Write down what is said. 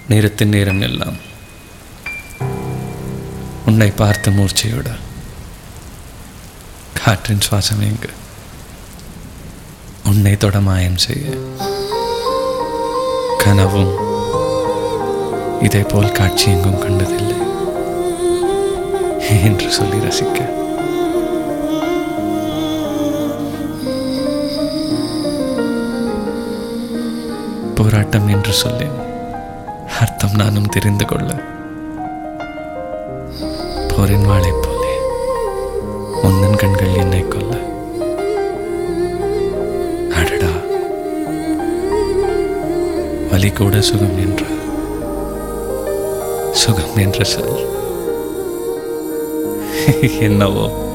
நேரத்தின் நேரம் எல்லாம் உன்னை பார்த்த மூர்ச்சையோட காற்றின் சுவாசம் எங்கு உன்னை தொட மாயம் செய்ய கனவும் இதே போல் காட்சி எங்கும் கண்டதில்லை என்று சொல்லி ரசிக்க போராட்டம் என்று சொல்லேன் அர்த்தம் நானும் தெரிந்து கொள்ள போரின் வாளை போலே முன்னன் கண்கள் என்னை கொல்ல அடடா வலி கூட சுகம் என்ற சுகம் என்ற சொல் என்னவோ